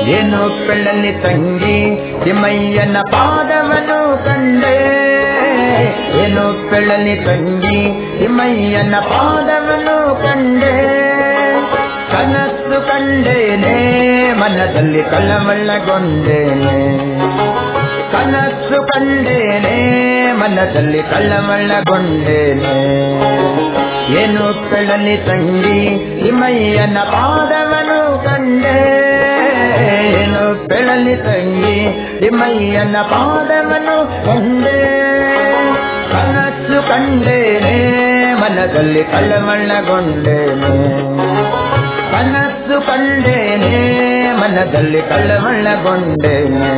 ಏನು ಬೆಳ್ಳಲ್ಲಿ ತಂಗಿ ತಿಮ್ಮಯ್ಯನ ಪಾದವನು ಕಂಡೆ ಏನು ಬೆಳ್ಳಲ್ಲಿ ತಂಗಿ ತಿಮ್ಮಯ್ಯನ ಪಾದವನು ಕಂಡೆ ಕನಸು ಕಂಡೇನೆ ಮನದಲ್ಲಿ ಕಳ್ಳಮಳ್ಳಗೊಂಡೇನೆ ಕನಸು ಕಂಡೇನೆ ಮನದಲ್ಲಿ ಕಳ್ಳಮಳ್ಳಗೊಂಡೇನೆ ಏನು ಬೆಳಲಿ ತಂಗಿ ತಿಮ್ಮಯ್ಯನ ಪಾದವನು ಕಂಡೆ ಏನು ಬೆಳಲಿ ತಂಗಿ ತಿಮ್ಮಯ್ಯನ ಪಾದವನು ಕಂಡೆ ಕನಸು ಕಂಡೇನೆ ಮನದಲ್ಲಿ ಕಳ್ಳಮಳ್ಳಗೊಂಡೇನೆ ಕನಸು ಕಂಡೇನೆ ಮನದಲ್ಲಿ ಕಳ್ಳಮಳ್ಳಗೊಂಡೇನೆ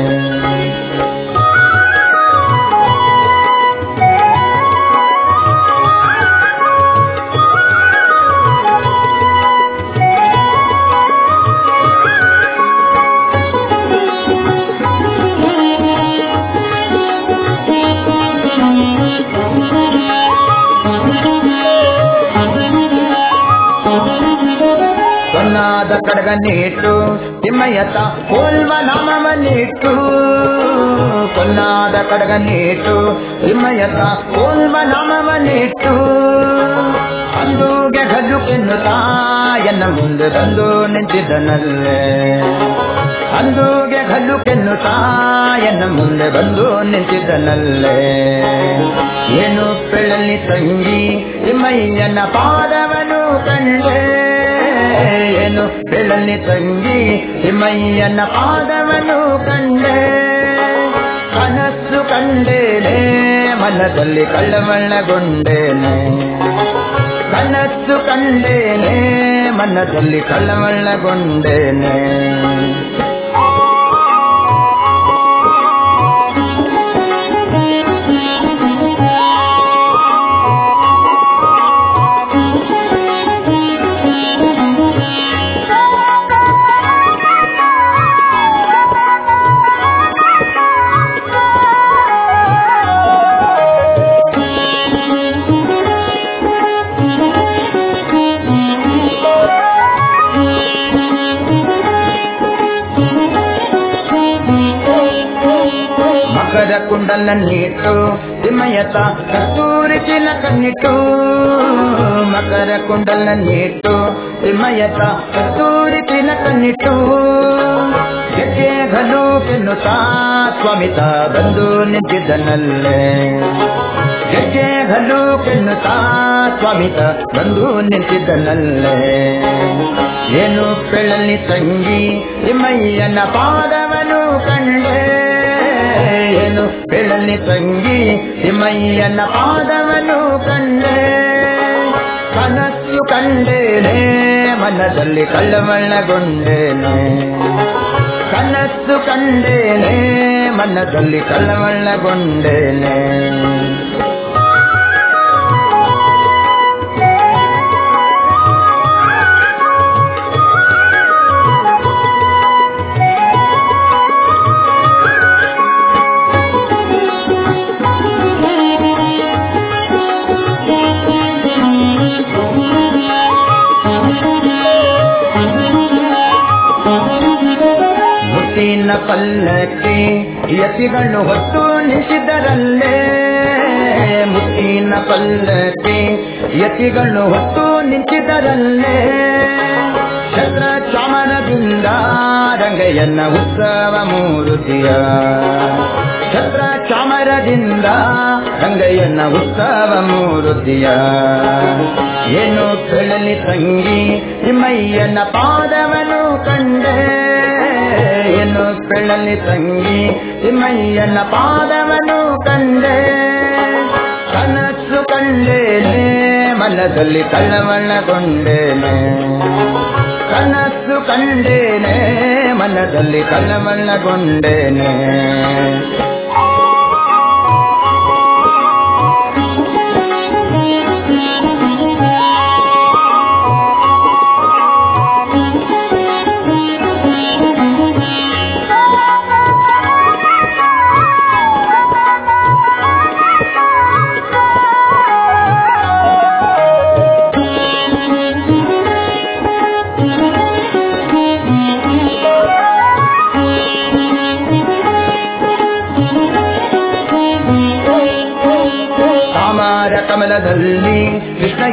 ಸೊನ್ನಾದ ಕಡಗ ನೀಟು ತಿಮ್ಮಯ್ಯತ ಹೋಲ್ವ ನಾಮವ ನೀಟು ಸೊನ್ನಾದ ಕಡಗ ನೀಟು ತಿಮ್ಮಯ್ಯತ ಹೋಲ್ವ ನಾಮವ ನೀಟು ಅಂದುಗೆ ಗಜುಕೆನ್ನುತ್ತಾ ಎನ್ನ ಮುಂದೆ ಬಂದು ನಿಂತಿದ್ದನಲ್ಲೇ ಅಂದುಗೆ ಗಲ್ಲುಕೆನ್ನುತ್ತಾ ಎನ್ನ ಮುಂದೆ ಬಂದು ನಿಂತಿದ್ದನಲ್ಲೇ ಏನು ಬೆಳಲಿ ತಂಗಿ ತಿಮ್ಮಯ್ಯನ ಪಾದವನು ಕಂಡೆ ಏನು ಬೆಳಲಿ ತಂಗಿ ತಿಮ್ಮಯ್ಯನ ಪಾದವನು ಕಂಡೆ ಕನಸು ಕಂಡೇನೆ ಮನದಲ್ಲಿ ಕಳ್ಳಮಳ್ಳಗೊಂಡೇನೆ ಕನಸು ಕಂಡೇನೆ ಮನದಲ್ಲಿ ಕಳ್ಳಮಳ್ಳಗೊಂಡೇನೆ ಮಕರ ಕುಂಡಲ ನೀಟು ತಿಮ್ಮಯ್ಯತ ಕಸ್ತೂರಿ ಚಿನ್ನ ಕಣ್ಣಿಟ್ಟು ಮಕರ ಕುಂಡಲ ನೀಟು ತಿಮ್ಮಯ್ಯತ ಕಸ್ತೂರಿ ಚಿನ್ನ ಕಣ್ಣಿಟ್ಟು ಗೆಜ್ಜೆ ಗಲು ಕೆನ್ನುತ್ತಾ ಸ್ವಾಮಿತ ಬಂದು ನಿಂತಿದ್ದನಲ್ಲೇ ಗೆಜ್ಜೆ ಗಲು ಕೆನ್ನುತ್ತಾ ಸ್ವಾಮಿತ ಬಂದು ನಿಂತಿದ್ದನಲ್ಲೇ ಏನು ಬೆಳಲಿ ತಂಗಿ ತಿಮ್ಮಯ್ಯನ ಪಾದವನು ಕಂಡೆ ಏನು ಬೆಳಲಿ ತಂಗಿ ತಿಮ್ಮಯ್ಯನ ಪಾದವನು ಕಂಡೆ ಕನಸು ಕಂಡೇನೆ ಮನದಲ್ಲಿ ಕಳ್ಳಮಳ್ಳಗೊಂಡೇನೆ ಕನಸು ಕಂಡೇನೆ ಮನದಲ್ಲಿ ಕಳ್ಳಮಳ್ಳಗೊಂಡೇನೆ ಮುತ್ತಿನ ಪಲ್ಲಕ್ಕಿ ಯತಿಗಳು ಹೊತ್ತು ನಿಂತಿದ್ದರಲ್ಲೇ ಮುತ್ತಿನ ಪಲ್ಲಕ್ಕಿ ಯತಿಗಳು ಹೊತ್ತು ನಿಂತಿದ್ದರಲ್ಲೇ ಛತ್ರ ಚಾಮರದಿಂದ ರಂಗಯ್ಯನ ಉತ್ಸವ ಮೂರುತಿಯ ಛತ್ರ ಚಾಮರದಿಂದ ರಂಗಯ್ಯನ ಉತ್ಸವ ಮೂರುತಿಯ ಏನು ಕೇಳಲಿ ತಂಗಿ ತಿಮ್ಮಯ್ಯನ ಪಾದವನು ಕಂಡೆ ಏನು ಕೇಳಲಿ ತಂಗಿ ತಿಮ್ಮಯ್ಯನ ಪಾದವನು ಕಂಡೆ ಕನಸು ಕಂಡೇನೆ ಮನದಲ್ಲಿ ಕಳ್ಳಮಳ್ಳಗೊಂಡೇನೆ ಕನಸು ಕಂಡೇನೆ ಮನದಲ್ಲಿ ಕಳ್ಳಮಳ್ಳಗೊಂಡೇನೆ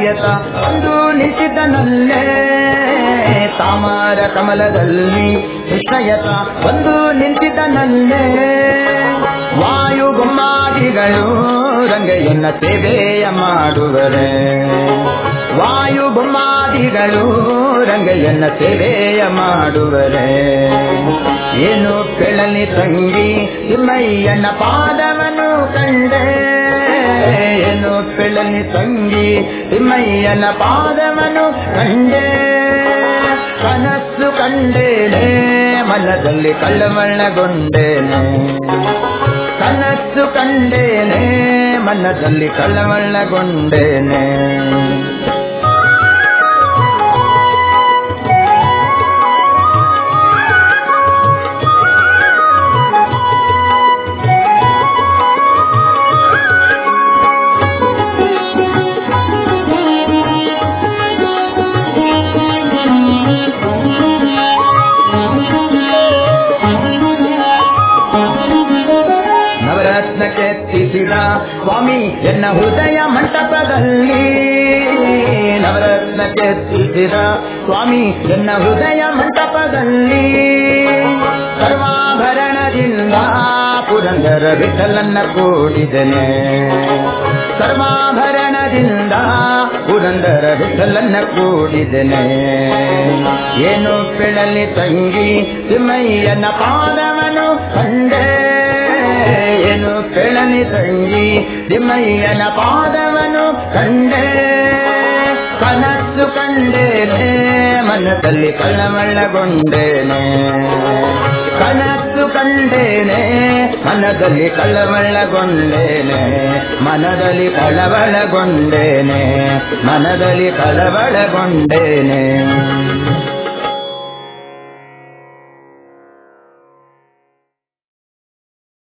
ವಿಸ್ಮಯತ ಒಂದು ನಿಂತಿದ್ದನಲ್ಲೇ ತಾಮರ ಕಮಲದಲ್ಲಿ ವಿಸ್ಮಯತ ಒಂದು ನಿಂತಿದ್ದನಲ್ಲೇ ವಾಯು ಬೊಮ್ಮಾದಿಗಳು ರಂಗೆಯನ್ನ ಸೇವೆಯ ಮಾಡುವರೆ ವಾಯು ಬೊಮ್ಮಾದಿಗಳು ರಂಗೆಯನ್ನ ಸೇವೆಯ ಮಾಡುವರೆ ಏನು ಕೆಳಲಿ ತಂಗಿ ತಿಮ್ಮಯ್ಯನ ಪಾದವನು ಕಂಡೆ ಏನು ಕೆಳಲಿ ತಂಗಿ ತಿಮ್ಮಯ್ಯನ ಪಾದವನು ಕಂಡೆ ಕನಸು ಕಂಡೇನೆ ಮನದಲ್ಲಿ ಕಳ್ಳವಳ್ಳಗೊಂಡೇನೆ ಕನಸು ಕಂಡೇನೆ ಮನದಲ್ಲಿ ಕಳ್ಳವಳ್ಳಗೊಂಡೇನೆ ನವರತ್ನ ಕೆತ್ತಿಸಿದ ಸ್ವಾಮಿ ಎನ್ನ ಹೃದಯ ಮಂಟಪದಲ್ಲಿ ನವರತ್ನ ಕೆತ್ತಿಸಿದ ಸ್ವಾಮಿ ಎನ್ನ ಹೃದಯ ಮಂಟಪದಲ್ಲಿ ಸರ್ವಾಭರಣದಿಂದ ಪುರಂದರ ವಿಠಲನ್ನ ಕೂಡಿದನೆ ಸರ್ವಾಭರಣದಿಂದ ಪುರಂದರ ವಿಠಲನ್ನ ಕೂಡಿದನೆ ಏನು ಬೆಳಲಿ ತಂಗಿ ತಿಮ್ಮಯ್ಯನ ಪಾದವನು ಕಂಡೆ ಏನು ಕೆಳನಿ ತಂಗಿ ತಿಮ್ಮಯ್ಯನ ಪಾದವನು ಕಂಡೆ ಕನಸು ಕಂಡೇನೆ ಮನದಲ್ಲಿ ಕಳ್ಳಮಳ್ಳಗೊಂಡೇನೆ ಕನಸು ಕಂಡೇನೆ ಮನದಲ್ಲಿ ಕಳ್ಳಮಳ್ಳಗೊಂಡೇನೆ ಮನದಲ್ಲಿ ಕಳವಳಗೊಂಡೇನೆ ಮನದಲ್ಲಿ ಕಳವಳಗೊಂಡೇನೆ